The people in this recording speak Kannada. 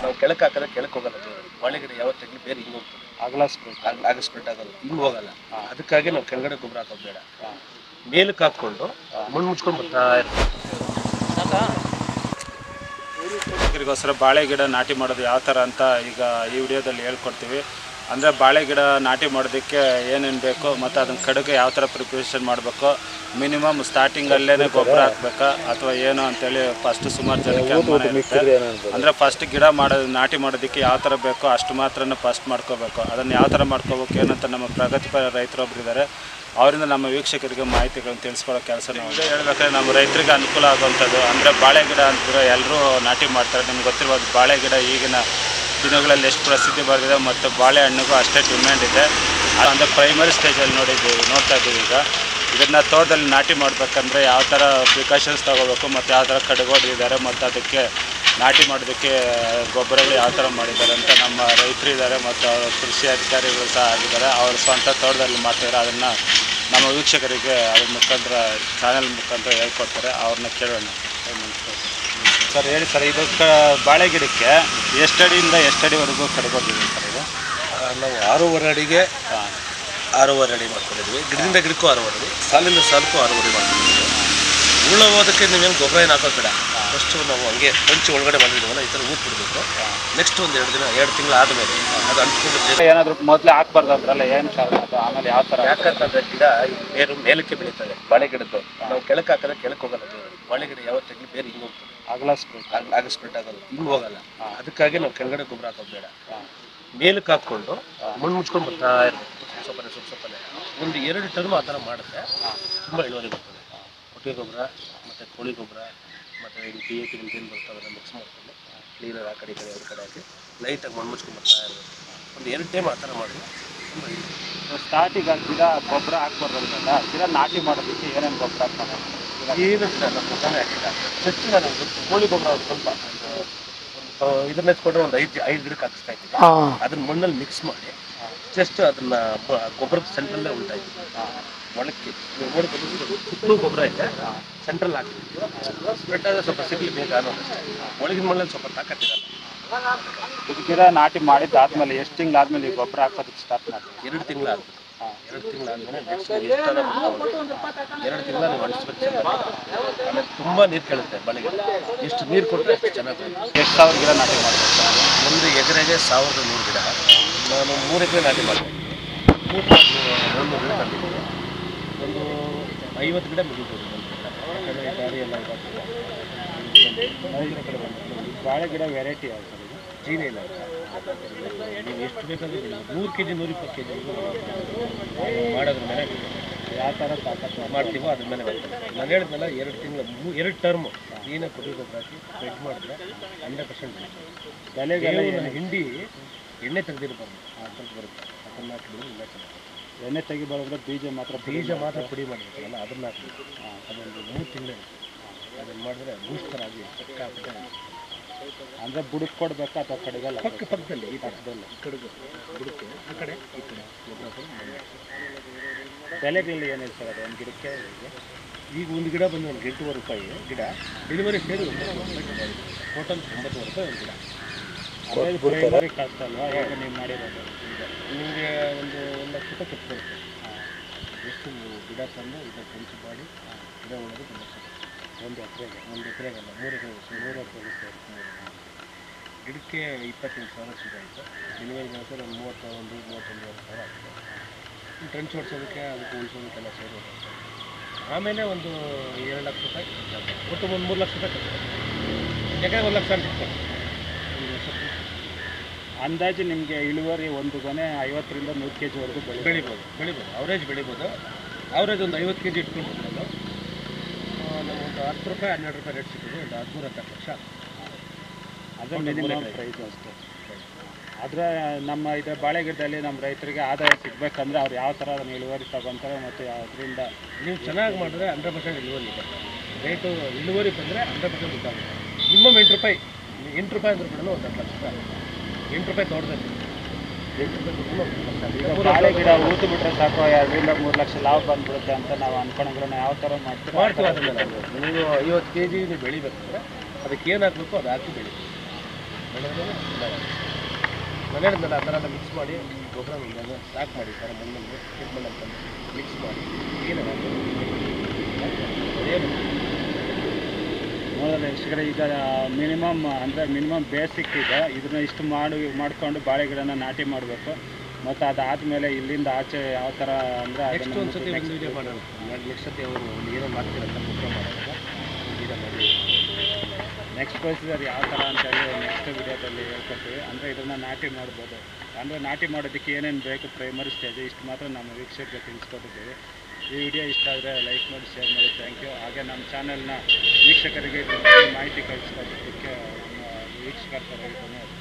ನಾವು ಕೆಳಕ್ಕೆ ಹಾಕಿದ್ರೆ ಕೆಳಕ್ಕೆ ಹೋಗಲ್ಲ ಬೇರೆ ಬಾಳೆ ಗಿಡ ಯಾವತ್ತಾಗಲಿ ಬೇರೆ ಹಿಂಗೆ ಹೋಗ್ತದೆ ಅಗಲಾಸ್ಬೇಕು ಆಗ ಆಗ ಸ್ಪ್ರೆಡ್ ಆಗೋದು ಹಿಂಗೆ ಹೋಗಲ್ಲ ಅದಕ್ಕಾಗಿ ನಾವು ಕೆಳಗಡೆ ಗೊಬ್ಬರ ಹಾಕೋದು ಬೇಡ ಮೇಲಕ್ಕೆ ಹಾಕ್ಕೊಂಡು ಮಣ್ಣು ಮುಚ್ಕೊಂಡು ಬರ್ತಾ ಇರ್ತೀವಿ ರೈತರಿಗೋಸ್ಕರ ಬಾಳೆ ಗಿಡ ನಾಟಿ ಮಾಡೋದು ಯಾವ ಥರ ಅಂತ ಈಗ ಈ ವಿಡಿಯೋದಲ್ಲಿ ಹೇಳ್ಕೊಡ್ತೀವಿ ಅಂದರೆ ಬಾಳೆ ಗಿಡ ನಾಟಿ ಮಾಡೋದಕ್ಕೆ ಏನೇನು ಬೇಕು ಮತ್ತು ಅದನ್ನ ಕಡೆಗೆ ಯಾವ ಥರ ಪ್ರಿಪ್ರೇಷನ್ ಮಾಡಬೇಕು ಮಿನಿಮಮ್ ಸ್ಟಾರ್ಟಿಂಗಲ್ಲೇ ಗೊಬ್ಬರ ಹಾಕ್ಬೇಕಾ ಅಥವಾ ಏನು ಅಂತೇಳಿ ಫಸ್ಟ್ ಸುಮಾರು ಜನಕ್ಕೆ ಅನುಮಾನ ಇರುತ್ತೆ ಅಂದರೆ ಫಸ್ಟ್ ಗಿಡ ಮಾಡೋದು ನಾಟಿ ಮಾಡೋದಕ್ಕೆ ಯಾವ ಥರ ಬೇಕೋ ಅಷ್ಟು ಮಾತ್ರನೇ ಫಸ್ಟ್ ಮಾಡ್ಕೋಬೇಕು ಅದನ್ನು ಯಾವ ಥರ ಮಾಡ್ಕೋಬೇಕು ಏನಂತ ನಮ್ಮ ಪ್ರಗತಿಪರ ರೈತರೊಬ್ರು ಇದ್ದಾರೆ ಅವರಿಂದ ನಮ್ಮ ವೀಕ್ಷಕರಿಗೆ ಮಾಹಿತಿಗಳನ್ನು ತಿಳಿಸ್ಕೊಡೋ ಕೆಲಸ ನಾವು ಇದೇ ಹೇಳ್ಬೇಕಾದ್ರೆ ನಮ್ಮ ರೈತರಿಗೆ ಅನುಕೂಲ ಆಗುವಂಥದ್ದು ಅಂದರೆ ಬಾಳೆ ಗಿಡ ಅಂತಾರೆ ಎಲ್ಲರೂ ನಾಟಿ ಮಾಡ್ತಾರೆ ನಿಮ್ಗೆ ಗೊತ್ತಿರ್ಬೋದು ಬಾಳೆ ಗಿಡ ಈಗಿನ ದಿನಗಳಲ್ಲಿ ಎಷ್ಟು ಪ್ರಸಿದ್ಧಿ ಬರೆದಿದೆ ಮತ್ತು ಬಾಳೆಹಣ್ಣಿಗೂ ಅಷ್ಟೇ ಡಿಮ್ಯಾಂಡ್ ಇದೆ ಅಂದರೆ ಪ್ರೈಮರಿ ಸ್ಟೇಜಲ್ಲಿ ನೋಡಿದ್ದೀವಿ ನೋಡ್ತಾ ಇದ್ದೀವಿ ಈಗ ಇದನ್ನು ತೋಟದಲ್ಲಿ ನಾಟಿ ಮಾಡಬೇಕಂದ್ರೆ ಯಾವ ಥರ ಪ್ರಿಕಾಷನ್ಸ್ ತೊಗೋಬೇಕು ಮತ್ತು ಯಾವ ಥರ ಕಡೆಗೋಡಿದ್ದಾರೆ ಮತ್ತು ಅದಕ್ಕೆ ನಾಟಿ ಮಾಡೋದಕ್ಕೆ ಗೊಬ್ಬರಗಳು ಯಾವ ಥರ ಮಾಡಿದ್ದಾರೆ ಅಂತ ನಮ್ಮ ರೈತರು ಇದ್ದಾರೆ ಮತ್ತು ಅವರ ಕೃಷಿ ಅಧಿಕಾರಿಗಳು ಸಹ ಆಗಿದ್ದಾರೆ ಅವ್ರ ಸ್ವಂತ ತೋಟದಲ್ಲಿ ಮಾಡ್ತಿದ್ದಾರೆ ಅದನ್ನು ನಮ್ಮ ವೀಕ್ಷಕರಿಗೆ ಅದ್ರ ಮುಖಾಂತರ ಚಾನೆಲ್ ಮುಖಾಂತರ ಹೇಳ್ಕೊಡ್ತಾರೆ ಅವ್ರನ್ನ ಕೇಳೋಣ ಸರ್ ಹೇಳಿ ಸರ್ ಇದು ಕ ಬಾಳೆ ಗಿಡಕ್ಕೆ ಎಷ್ಟಡಿಯಿಂದ ಎಷ್ಟಡಿವರೆಗೂ ಕಡ್ಗೋದಿದೆ ಸರ್ ಇದು ಆ, ನಾವು ಆರೂವರೆ ಅಡಿಗೆ ಹಾಂ ಆರೂವರೆ ಅಡಿ ಮಾಡ್ಕೊಂಡಿದ್ವಿ ಗಿಡದಿಂದ ಗಿಡಕ್ಕೂ ಆರೂವರೆ ಅಡಿ ಸಾಲಿಂದ ಸಾಲಕ್ಕೂ ಆರೂವರೆ ಮಾಡ್ಕೊಂಡಿದ್ವಿ ಉಳ್ಳೋದಕ್ಕೆ ನೀವೇನು ಗೊಬ್ಬರ ಏನು ಹಾಕೋದು ಬೇಡ ಫಸ್ಟು ನಾವು ಹಂಗೆ ಹಂಚಿ ಒಳಗಡೆ ಮಾಡಿದ್ವಲ್ಲ ಈ ಥರ ಊಟ್ ಬಿಡಬೇಕು ನೆಕ್ಸ್ಟ್ ಒಂದು ಎರಡು ದಿನ ಎರಡು ತಿಂಗಳು ಆದಮೇಲೆ ಅದು ಅಂಟ್ಕೊಂಡು ಏನಾದರೂ ಮೊದಲೇ ಹಾಕ್ಬಾರ್ದು ಅಂದ್ರಲ್ಲ ಏನು ಕಾರಣ ಅದು ಆಮೇಲೆ ಯಾವ ಥರ ಯಾಕಂತಂದ್ರೆ ಗಿಡ ಬೇರು ಮೇಲಕ್ಕೆ ಬೆಳೀತದೆ ಬಾಳೆ ಗಿಡದ್ದು ನಾವು ಕೆಳಕ್ಕೆ ಹಾಕಿದ್ರೆ ಕೆಳಕ್ಕೆ ಹೋಗಲ್ಲ ಬೇರೆ ಬಾಳೆ ಗಿಡ ಯಾವತ್ತಾಗಲಿ ಬೇರೆ ಹಿಂಗೆ ಹೋಗ್ತದೆ ಅಗಲಾಸ್ಬೇಕು ಆಗ ಆಗ ಸ್ಪ್ರೆಡ್ ಆಗೋದು ಹಿಂಗೆ ಹೋಗಲ್ಲ ಅದಕ್ಕಾಗಿ ನಾವು ಕೆಳಗಡೆ ಗೊಬ್ಬರ ಹಾಕೋದು ಬೇಡ ಮೇಲಕ್ಕೆ ಹಾಕ್ಕೊಂಡು ಮಣ್ಣು ಮುಚ್ಕೊಂಡು ಬರ್ತಾ ಇರ್ಬೇಕು ಸ್ವಲ್ಪ ಸ್ವಲ್ಪ ಸ್ವಲ್ಪನೇ ಒಂದು ಎರಡು ಟರ್ಮ್ ಆ ಥರ ಮಾಡಿದ್ರೆ ತುಂಬ ಇಳುವರಿ ಬರ್ತದೆ ಕೊಟ್ಟಿಗೆ ಗೊಬ್ಬರ ಮತ್ತು ಕೋಳಿ ಗೊಬ್ಬರ ಮತ್ತು ಇದು ಪಿ ಎ ಪಿ ಏನು ಬರ್ತವೆ ಅದನ್ನು ಮಿಕ್ಸ್ ಮಾಡ್ಕೊಂಡು ಕ್ಲೀನಾಗಿ ಆ ಕಡೆ ಈ ಕಡೆ ಎರಡು ಕಡೆ ಹಾಕಿ ಲೈಟಾಗಿ ಮಣ್ಣು ಮುಚ್ಕೊಂಡು ಬರ್ತಾ ಇರಬೇಕು ಒಂದು ಎರಡು ಟೈಮ್ ಆ ಥರ ಮಾಡಿದ್ರೆ ತುಂಬ ಇಳುವರಿ ಸ್ಟಾರ್ಟಿಗೆ ಗಿಡ ಗೊಬ್ಬರ ಹಾಕ್ಬಾರ್ದಲ್ಲ ಗಿಡ ನಾಟಿ ಮಾಡೋದಕ್ಕೆ ಏನೇನು ಗೊಬ್ಬರ ಹಾಕ್ತಾರೆ ಏನು ನಾನು ಗೊತ್ತಾನೆ ಹಾಕಿಲ್ಲ ಜಸ್ಟ್ ನಾನು ಒಂದು ಕೋಳಿ ಗೊಬ್ಬರ ಒಂದು ಸ್ವಲ್ಪ ಒಂದು ಇದನ್ನ ಎತ್ಕೊಂಡ್ರೆ ಒಂದು ಐದು ಐದು ಗಿಡಕ್ಕೆ ಹಾಕಿಸ್ತಾ ಇದ್ದೀನಿ ಅದನ್ನ ಮಣ್ಣಲ್ಲಿ ಮಿಕ್ಸ್ ಮಾಡಿ ಜಸ್ಟ್ ಅದನ್ನ ಮ- ಗೊಬ್ಬರದ ಸೆಂಟ್ರಲ್ಲೇ ಉಳ್ತಾ ಇದ್ದೀನಿ ಒಳಕ್ಕೆ ನೀವು ನೋಡ್ಬೋದು ಸುತ್ತಲೂ ಗೊಬ್ಬರ ಇದೆ ಸೆಂಟ್ರಲ್ ಹಾಕ್ತಿದ್ದೀವಿ ಸ್ಪ್ರೆಡ್ ಆದರೆ ಸ್ವಲ್ಪ ಸಿಗ್ಲಿ ಬೇಗ ಅನ್ನೋದಷ್ಟೇ ಒಳಗಿನ ಮಣ್ಣಲ್ಲಿ ಸ್ವಲ್ಪ ತಾಕತ್ತಿರಲ್ಲ ಇದು ಗಿಡ ನಾಟಿ ಮಾಡಿದ್ದಾದ್ಮೇಲೆ ಎಷ್ಟು ತಿಂಗಳಾದ್ಮೇಲೆ ಈ ಗೊಬ್ಬರ ಹಾಕೋದಕ್ಕೆ ಸ್ಟಾರ್ಟ್ ಮಾಡ್ತೀವಿ ಎರಡು ತಿಂಗಳು ಆಗ್ಬೇಕು ಎರಡು ತಿಂಗಳಾದ್ಮೇಲೆ ನೆಕ್ಸ್ಟ್ ಎರಡು ತಿಂಗಳ ನೀವು ಅಳಿಸ್ಬೇಕು ಚೆನ್ನಾಗಿ. ಆಮೇಲೆ ತುಂಬ ನೀರು ಕೇಳುತ್ತೆ ಬಳೆಗೆ ಎಷ್ಟು ನೀರು ಕೊಟ್ಟರೆ ಅಷ್ಟು ಚೆನ್ನಾಗಿ ಬೆಳೆಯುತ್ತೆ. ಎಷ್ಟು ಸಾವಿರ ಗಿಡ ನಾಟಿ ಮಾಡಬೇಕು ಒಂದು ಎಕರೆಗೆ ಸಾವಿರದ ನೂರು ಗಿಡ ನಾನು ಮೂರು ಎಕರೆ ನಾಟಿ ಮಾಡಿದೆ ಒಂದು ಗಿಡ ತಂದಿದ್ದೀನಿ ಒಂದು ಐವತ್ತು ಗಿಡ ಮುಗಿಬೋದು ಯಾಕಂದರೆ ಗಾಡಿ ಎಲ್ಲ ಇದಾಗ್ತದೆ. ಐದು ಕಡೆ ಬಂದು ಬಾಳೆ ಗಿಡ ವೆರೈಟಿ ಯಾವ್ದು ಸರ್ ಇದು ಜೀನಿ ಇಲ್ಲ ನೀವು ಎಷ್ಟು ಬೇಕಾದರೂ ಬೆಳಿಬೋದು ನೂರು ಕೆ ಜಿ ನೂರಿಪ್ಪತ್ತು ಕೆ ಜಿ ಮಾಡೋದ್ರ ಮೇಲೆ ಯಾವ ಥರ ತಾಕತ್ತು ಮಾಡ್ತೀವೋ ಅದ್ರ ಮೇಲೆ ಬರ್ತದೆ ನಾನು ಹೇಳಿದ್ನಲ್ಲ ಎರಡು ತಿಂಗಳು ಮೂ ಎರಡು ಟರ್ಮು ಕ್ಲೀನಾಗಿ ಕೊಟ್ಟಿಗೆ ಗೊಬ್ಬರ ಹಾಕಿ ಸ್ಪ್ರೆಡ್ ಮಾಡಿದ್ರೆ ಹಂಡ್ರೆಡ್ ಪರ್ಸೆಂಟ್ ಬೆಲೆಗೆಲ್ಲ ಬೇವಿನ ಹಿಂಡಿ ಎಣ್ಣೆ ತೆಗೆದಿರ್ಬಾರ್ದು ಆ ಥರದ್ದು ಬರುತ್ತೆ ಅದನ್ನ ಹಾಕಿದ್ರೆ ಇಲ್ಲ ಚೆನ್ನಾಗಿ ಎಣ್ಣೆ ತೆಗಿಬಾರ್ದ್ರೆ ಬೀಜ ಮಾತ್ರ ಬೀಜ ಮಾತ್ರ ಪುಡಿ ಮಾಡಿರ್ತೀವಲ್ಲ ಅದನ್ನ ಹಾಕಬೇಕು ಅದೊಂದು ಮೂರು ತಿಂಗಳು ಅದನ್ನು ಮಾಡಿದ್ರೆ ಬೂಸ್ಟರ್ ಆಗಿ ಸಿಕ್ಕಾಪಟ್ಟೆ ಅಂದರೆ ಬುಡಕ್ಕೆ ಕೊಡ್ಬೇಕಾ ಅಥವಾ ಕಡೆಗಲ್ಲ ಪಕ್ಕ ಪಕ್ಕದಲ್ಲಿ ಈ ಪಕ್ಕದಲ್ಲಿ ಈ ಕಡೆಗೆ ಬುಡಕ್ಕೆ ಆ ಕಡೆ ಈ ಕಡೆ ಗೊಬ್ಬರ ಹಾಕೊಂಡು ಮಾಡಿ. ಬೆಲೆಗಳಲ್ಲಿ ಏನಿದೆ ಸರ್ ಅದು ಒಂದು ಗಿಡಕ್ಕೆ ಹೀಗೆ? ಈಗ ಒಂದು ಗಿಡ ಬಂದು ಒಂದು ಎಂಟೂವರೆ ರೂಪಾಯಿ ಗಿಡ ಡೆಲಿವರಿ ಸೇರಿ ಟೋಟಲ್ ಒಂಬತ್ತುವರೆ ರೂಪಾಯಿ ಒಂದು ಗಿಡ ಆಮೇಲೆ ಪ್ರೈಮರಿ ಕಾಸ್ಟ್ ಅಲ್ವಾ ಈಗ ನೀವು ಮಾಡಿರೋದು ನಿಮಗೆ ಒಂದು ಒಂದು ಲಕ್ಷ ರೂಪಾಯಿ ಖರ್ಚು ಬರುತ್ತೆ ಎಷ್ಟು ನೀವು ಗಿಡ ತಂದು ಇದನ್ನ ಪಂಚ್ ಮಾಡಿ ಗಿಡ ಒಳಗೆ ಒಂದು ಲಕ್ಷ ಒಂದು ಎಕರೆಗೆ ಒಂದು ಎಕರೆಗಲ್ಲ ಮೂರು ಎಕರೆ ಮೂರು ಎಕರೆಗೆ ಸೇರಿ ಗಿಡಕ್ಕೆ ಇಪ್ಪತ್ತೆಂಟು ಸಾವಿರ ಸಿಗಾಯಿತು ಡೆಲಿವರಿ ಮಾಡಿದ್ರೆ ಒಂದು ಮೂವತ್ತ ಒಂದು ಮೂವತ್ತೊಂದುವರೆ ಸಾವಿರ ಆಗ್ತದೆ ಟ್ರೆಂಚ್ ಹೊಡ್ಸೋದಕ್ಕೆ ಅದಕ್ಕೆ ಉಳಿಸೋದಕ್ಕೆಲ್ಲ ಸೇರಿ ಹೋಗುತ್ತೆ. ಆಮೇಲೆ ಒಂದು ಎರಡು ಲಕ್ಷ ರೂಪಾಯಿ ಖರ್ಚಾಗುತ್ತೆ. ಒಟ್ಟು ಒಂದು ಮೂರು ಲಕ್ಷ ರೂಪಾಯಿ ಖರ್ಚು ಯಾಕಂದ್ರೆ ಒಂದು ಲಕ್ಷ ಅಂತ ಇಟ್ಕೊಳ್ಳಿ. ಒಂದು ವರ್ಷ ಅಂದಾಜು ನಿಮಗೆ ಇಳುವರಿ ಒಂದು ಗೊನೆ ಐವತ್ತರಿಂದ ನೂರು ಕೆ ಜಿವರೆಗೂ ಬೆಳೆ ಬೆಳಿಬೋದು ಬೆಳಿಬೋದು ಅವರೇಜ್ ಬೆಳಿಬೋದು ಅವರೇಜ್ ಒಂದು ಐವತ್ತು ಕೆ ಜಿ ಇಟ್ಕೊಂಡಿರ್ಬೋದು ನಮಗೊಂದು ಹತ್ತು ರೂಪಾಯಿ ಹನ್ನೆರಡು ರೂಪಾಯಿ ರೇಟ್ ಸಿಕ್ಕಿದೆ ಒಂದು ಹದಿಮೂರು ಹತ್ತು ಲಕ್ಷ ಅದೇ ಒಂದು ಮಿನಿಮಮ್ ಮೂರು ಪ್ರೈಸ್ ಅಷ್ಟೇ ಆದರೆ ನಮ್ಮ ಇದು ಬಾಳೆ ಗಿಡದಲ್ಲಿ ನಮ್ಮ ರೈತರಿಗೆ ಆದಾಯ ಸಿಗ್ಬೇಕಂದ್ರೆ ಅವ್ರು ಯಾವ ಥರ ಅದನ್ನು ಇಳುವರಿ ತಗೊತಾರೆ ಮತ್ತು ಅದರಿಂದ ನೀವು ಚೆನ್ನಾಗಿ ಮಾಡಿದ್ರೆ ಹಂಡ್ರೆಡ್ ಪರ್ಸೆಂಟ್ ಇಳುವರಿ ಇದೆ ರೇಟು ಇಳುವರಿ ಬಂದರೆ ಹಂಡ್ರೆಡ್ ಪರ್ಸೆಂಟ್ ಗೊತ್ತಾಗುತ್ತೆ ಮಿನಿಮಮ್ ಎಂಟು ರೂಪಾಯಿ ಎಂಟು ರೂಪಾಯಿ ಅಂದ್ರೆ ಬಿಡಲು ಒಂದು ಹತ್ತು ಲಕ್ಷ ರೂಪಾಯಿ ಎಂಟು ರೂಪಾಯಿ ತೋಟದಲ್ಲಿ ಎಂಟು ರೂಪಾಯಿ ದುಡ್ಡು ಒಂದು ಹತ್ತು ಲಕ್ಷ. ಈಗ ಬಾಳೆ ಗಿಡ ಊತು ಬಿಟ್ರೆ ಸಾಕು ಎರಡರಿಂದ ಮೂರು ಲಕ್ಷ ಲಾಭ ಬಂದ್ಬಿಡುತ್ತೆ ಅಂತ ನಾವು ಅನ್ಕೊಂಡ್ರೆ ನಾವು ಯಾವ ಥರ ಮಾಡ್ತೀವಿ ಮಾಡ್ತೀವಿ ಅದನ್ನೆಲ್ಲ ನೀವು ಐವತ್ತು ಕೆ ಜಿ ನೀವು ಬೆಳಿಬೇಕಂದ್ರೆ ಅದಕ್ಕೆ ಏನು ಹಾಕಬೇಕು ಅದು ಹಾಕಿ ಬೆಳಿ ಬೆಳೆದ್ರೆ ನಾನು ಹೇಳಿದ್ನಲ್ಲ ಆ ಥರ ಎಲ್ಲ ಮಿಕ್ಸ್ ಮಾಡಿ ಗೊಬ್ಬರ ಸ್ಟಾಕ್ ಮಾಡಿ ಸರ್ ಮಣ್ಣಲ್ಲಿ ಟ್ರೀಟ್ಮೆಂಟ್ ಅಂತಂದು ಮಿಕ್ಸ್ ಮಾಡಿ ಏನು ಏನು ನೋಡೋಣ ವೀಕ್ಷಕರೇ ಈಗ ಮಿನಿಮಮ್ ಅಂದರೆ ಮಿನಿಮಮ್ ಬೇಸಿಕ್ ಇದೆ ಇದನ್ನ ಇಷ್ಟು ಮಾಡಿ ಮಾಡಿಕೊಂಡು ಬಾಳೆ ಗಿಡನ ನಾಟಿ ಮಾಡಬೇಕು ಮತ್ತು ಅದಾದಮೇಲೆ ಇಲ್ಲಿಂದ ಆಚೆ ಯಾವ ಥರ ಅಂದರೆ ನೆಕ್ಸ್ಟ್ ಒಂದು ಸತಿ ಒಂದು ವೀಡಿಯೋ ಮಾಡೋಣ ನೆಕ್ಸ್ಟ್ ಸತಿ ಅವರು ಒಂದು ಏನೋ ಮಾಡ್ತೀರಂತ ಗೊಬ್ಬರ ಮಾಡುವಾಗ ವೀಡಿಯೋ ಮಾಡಿ ನೆಕ್ಸ್ಟ್ ಪ್ರೊಸೀಜರ್ ಯಾವ ಥರ ಅಂತೇಳಿ ನೆಕ್ಸ್ಟ್ ವಿಡಿಯೋದಲ್ಲಿ ಹೇಳ್ಕೊಡ್ತೀವಿ ಅಂದರೆ ಇದನ್ನು ನಾಟಿ ಮಾಡ್ಬೋದು ಅಂದರೆ ನಾಟಿ ಮಾಡೋದಕ್ಕೆ ಏನೇನು ಬೇಕು ಪ್ರೈಮರಿ ಸ್ಟೇಜ್ ಇಷ್ಟು ಮಾತ್ರ ನಮ್ಮ ವೀಕ್ಷಕರಿಗೆ ತಿಳಿಸ್ಕೊಟ್ಟಿದ್ದೀವಿ ಈ ವಿಡಿಯೋ ಇಷ್ಟ ಆದರೆ ಲೈಕ್ ಮಾಡಿ ಶೇರ್ ಮಾಡಿ ಥ್ಯಾಂಕ್ ಯು ಹಾಗೆ ನಮ್ಮ ಚಾನಲ್ನ ವೀಕ್ಷಕರಿಗೆ ಇದ್ರ ಬಗ್ಗೆ ಮಾಹಿತಿ ಕಳಿಸ್ಕೊಡೋದಕ್ಕೆ ನಮ್ಮ ವೀಕ್ಷಕರ ಪರವಾಗಿ ಧನ್ಯವಾದ